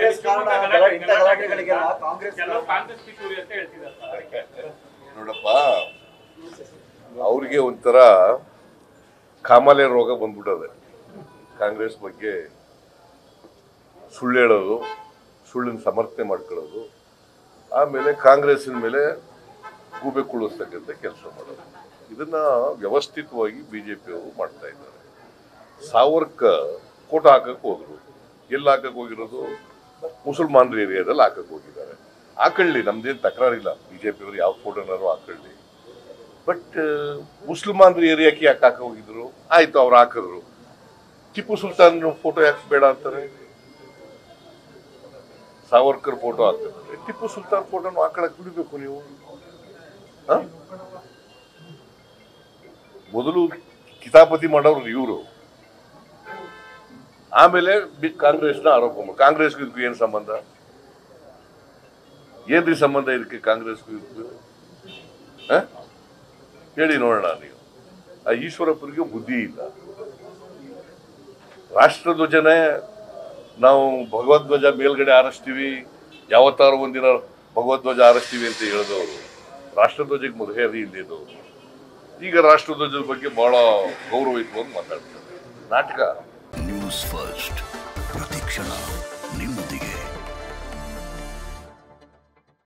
ಕಾರಣ ಗಲ- ಇಂಥ ಗಲಾಟೆಗಳಿಗೆಲ್ಲ ಕಾಂಗ್ರೆಸ್ ಕೆಲವು ಕಾಂಗ್ರೆಸ್ ಪಿತೂರಿ ಅಂತ ಹೇಳ್ತಿದ್ದಾರೆ ನೋಡಪ್ಪ ಅವ್ರಿಗೆ ಒಂಥರ ಕಾಮಾಲೆ ರೋಗ ಬಂದ್ಬಿಟ್ಟದೆ ಕಾಂಗ್ರೆಸ್ ಬಗ್ಗೆ ಸುಳ್ಳು ಹೇಳೋದು ಸುಳ್ಳಿನ ಸಮರ್ಥನೆ ಮಾಡ್ಕೊಳ್ಳೋದು ಆಮೇಲೆ ಕಾಂಗ್ರೆಸ್ಸಿನ ಮೇಲೆ ಗೂಬೆ ಕುಳಿಸ್ತಕ್ಕಂಥ ಕೆಲಸ ಮಾಡೋದು ಇದನ್ನ ವ್ಯವಸ್ಥಿತವಾಗಿ ಬಿಜೆಪಿಯವರು ಮಾಡ್ತಾ ಇದ್ದಾರೆ ಸಾವರ್ಕರ್ ಫೋಟೋ ಹಾಕಕ್ಕೆ ಹೋದ್ರು ಎಲ್ಲಿ ಹಾಕಕ್ಕೆ ಹೋಗಿರೋದು ಮುಸಲ್ಮಾನರ ಏರಿಯಾದಲ್ಲಿ ಹಾಕಕ್ಕೆ ಹೋಗಿದ್ದಾರೆ ಹಾಕೊಳ್ಳಿ ನಮ್ದೇನು ತಕರಾರಿಲ್ಲ ಬಿಜೆಪಿಯವರು ಯಾವ ಫೋಟೋನಾರು ಹಾಕೊಳ್ಳಿ ಬಟ್ ಮುಸಲ್ಮಾನರ ಏರಿಯಾಕ್ಕೆ ಯಾಕೆ ಹಾಕ ಹೋಗಿದ್ರು ಆಯ್ತು ಅವ್ರು ಹಾಕಿದ್ರು ಟಿಪ್ಪು ಸುಲ್ತಾನ್ ಫೋಟೋ ಯಾಕೆ ಬೇಡ ಅಂತಾರೆ ಸಾವರ್ಕರ್ ಫೋಟೋ ಹಾಕಿದ್ರೆ ಟಿಪ್ಪು ಸುಲ್ತಾನ್ ಫೋಟೋನು ಹಾಕೊಳಕ್ ಬಿಡಬೇಕು ನೀವು ಹ? ಮೊದಲು ಕಿತಾಪತಿ ಮಾಡೋರು ಇವರು ಆಮೇಲೆ ಬಿ- ಕಾಂಗ್ರೆಸ್ನ ಆರೋಪ ಮಾಡಿ ಕಾಂಗ್ರೆಸ್ಗೂ ಇದಕ್ಕೂ ಏನ್ ಸಂಬಂಧ ಏನ್ರಿ ಸಂಬಂಧ ಇದಕ್ಕೆ ಕಾಂಗ್ರೆಸ್ಗೂ ಇದಕ್ಕೂ ಹ? ಹೇಳಿ ನೋಡೋಣ ನೀವು ಆ ಈಶ್ವರಪ್ಪನಿಗೆ ಬುದ್ಧಿ ಇಲ್ಲ ರಾಷ್ಟ್ರಧ್ವಜನೇ ನಾವು ಭಗವದ್ಧ್ವಜ ಮೇಲ್ಗಡೆ ಆರಿಸ್ತೀವಿ ಯಾವತ್ತಾರು ಒಂದಿನ ಭಗವದ್ಧ್ವಜ ಆರಿಸ್ತೀವಿ ಅಂತ ಹೇಳಿದವರು ರಾಷ್ಟ್ರಧ್ವಜಕ್ಕೆ ಮರ್ಯಾದೆ ಇಲ್ಲದವರು ಈಗ ರಾಷ್ಟ್ರಧ್ವಜದ ಬಗ್ಗೆ ಬಹಳ ಗೌರವ ಇತ್ತು ಅಂತ ಮಾತಾಡ್ತಾರೆ ನಾಟಕ ನ್ಯೂಸ್ ಫಸ್ಟ್ ಪ್ರತಿಕ್ಷಣ